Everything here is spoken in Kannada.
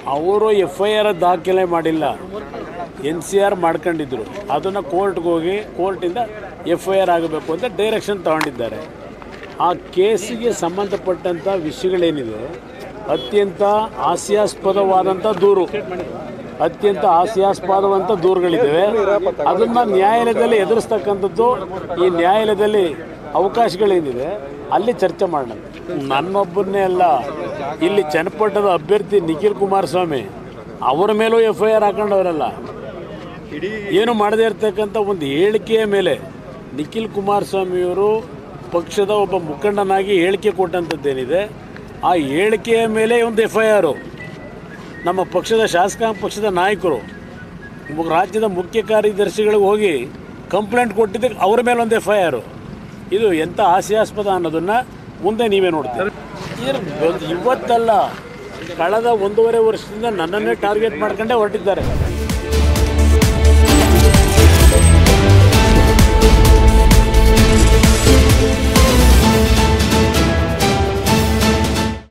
ಅವರು ಎಫ್ ಐ ಆರ್ ದಾಖಲೆ ಮಾಡಿಲ್ಲ ಎನ್ ಸಿ ಆರ್ ಮಾಡ್ಕೊಂಡಿದ್ರು ಅದನ್ನು ಕೋರ್ಟ್ಗೆ ಹೋಗಿ ಕೋರ್ಟಿಂದ ಎಫ್ ಐ ಆರ್ ಆಗಬೇಕು ಅಂತ ಡೈರೆಕ್ಷನ್ ತಗೊಂಡಿದ್ದಾರೆ ಆ ಕೇಸಿಗೆ ಸಂಬಂಧಪಟ್ಟಂಥ ವಿಷಯಗಳೇನಿದೆ ಅತ್ಯಂತ ಹಾಸ್ಯಾಸ್ಪದವಾದಂಥ ದೂರು ಅತ್ಯಂತ ಹಾಸ್ಯಾಸ್ಪದವಂತ ದೂರುಗಳಿದ್ದಾವೆ ಅದನ್ನು ನ್ಯಾಯಾಲಯದಲ್ಲಿ ಎದುರಿಸ್ತಕ್ಕಂಥದ್ದು ಈ ನ್ಯಾಯಾಲಯದಲ್ಲಿ ಅವಕಾಶಗಳೇನಿದೆ ಅಲ್ಲಿ ಚರ್ಚೆ ಮಾಡೋಣ ನನ್ನೊಬ್ಬರನ್ನೇ ಅಲ್ಲ ಇಲ್ಲಿ ಚನ್ನಪಟ್ಟಣದ ಅಭ್ಯರ್ಥಿ ನಿಖಿಲ್ ಕುಮಾರಸ್ವಾಮಿ ಅವರ ಮೇಲೂ ಎಫ್ ಐ ಆರ್ ಹಾಕೊಂಡವರಲ್ಲ ಏನು ಮಾಡದೇ ಇರತಕ್ಕಂಥ ಒಂದು ಹೇಳಿಕೆಯ ಮೇಲೆ ನಿಖಿಲ್ ಕುಮಾರಸ್ವಾಮಿಯವರು ಪಕ್ಷದ ಒಬ್ಬ ಮುಖಂಡನಾಗಿ ಹೇಳಿಕೆ ಕೊಟ್ಟಂಥದ್ದೇನಿದೆ ಆ ಹೇಳಿಕೆಯ ಮೇಲೆ ಒಂದು ಎಫ್ ಐ ಆರು ನಮ್ಮ ಪಕ್ಷದ ಶಾಸಕಾಂಗ ಪಕ್ಷದ ನಾಯಕರು ಮು- ರಾಜ್ಯದ ಮುಖ್ಯ ಕಾರ್ಯದರ್ಶಿಗಳಿಗೆ ಹೋಗಿ ಕಂಪ್ಲೇಂಟ್ ಕೊಟ್ಟಿದ್ದಕ್ಕೆ ಅವರ ಮೇಲೆ ಒಂದು ಎಫ್ ಐ ಆರು ಇದು ಎಂಥ ಹಾಸ್ಯಾಸ್ಪದ ಅನ್ನೋದನ್ನು ಮುಂದೆ ನೀವೇ ನೋಡ್ತೀರಿ ಇರ್- ಒಂದು ಇವತ್ತಲ್ಲ ಕಳೆದ ಒಂದೂವರೆ ವರ್ಷದಿಂದ ನನ್ನನ್ನೇ ಟಾರ್ಗೆಟ್ ಮಾಡ್ಕೊಂಡೇ ಹೊರಟಿದ್ದಾರೆ